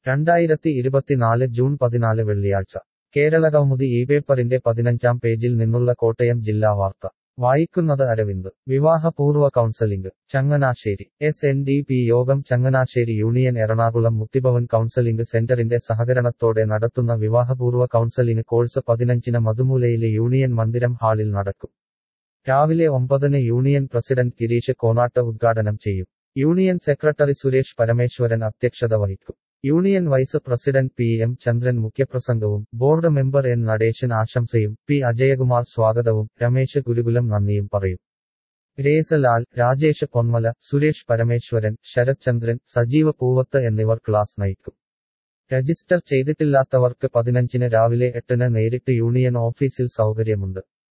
രണ്ടായിരത്തി ഇരുപത്തിനാല് ജൂൺ പതിനാല് വെള്ളിയാഴ്ച കേരളകൗമുദി ഈ പേപ്പറിന്റെ പതിനഞ്ചാം പേജിൽ നിന്നുള്ള കോട്ടയം ജില്ലാ വാർത്ത വായിക്കുന്നത് അരവിന്ദ് വിവാഹപൂർവ്വ counselling Changanassery S N D P Yogam Changanassery union Ernakulam Muthibhavan counselling സെന്ററിന്റെ സഹകരണത്തോടെ നടത്തുന്ന വിവാഹപൂർവ്വ കൗൺസലിംഗ് കോഴ്സ് പതിനഞ്ചിന് മധുമൂലയിലെ യൂണിയൻ മന്ദിരം ഹാളിൽ നടക്കും രാവിലെ ഒമ്പതിന് യൂണിയൻ പ്രസിഡന്റ് ഗിരീഷ് കോനാട്ട് ഉദ്ഘാടനം ചെയ്യും യൂണിയൻ സെക്രട്ടറി സുരേഷ് പരമേശ്വരൻ അധ്യക്ഷത വഹിക്കും union vice president P M Chandran മുഖ്യപ്രസംഗവും ബോർഡ് മെമ്പർ എൻ നടേശൻ ആശംസയും പി അജയകുമാർ സ്വാഗതവും രമേശ് ഗുരുകുലം നന്ദിയും പറയും ഗ്രേസ് ലാൽ രാജേഷ് പൊന്മല സുരേഷ് പരമേശ്വരൻ ശരത് ചന്ദ്രൻ സജീവ പൂവത്ത് എന്നിവർ ക്ലാസ് നയിക്കും രജിസ്റ്റർ ചെയ്തിട്ടില്ലാത്തവർക്ക് പതിനഞ്ചിന് രാവിലെ എട്ടിന് നേരിട്ട് യൂണിയൻ ഓഫീസിൽ സൗകര്യമുണ്ട്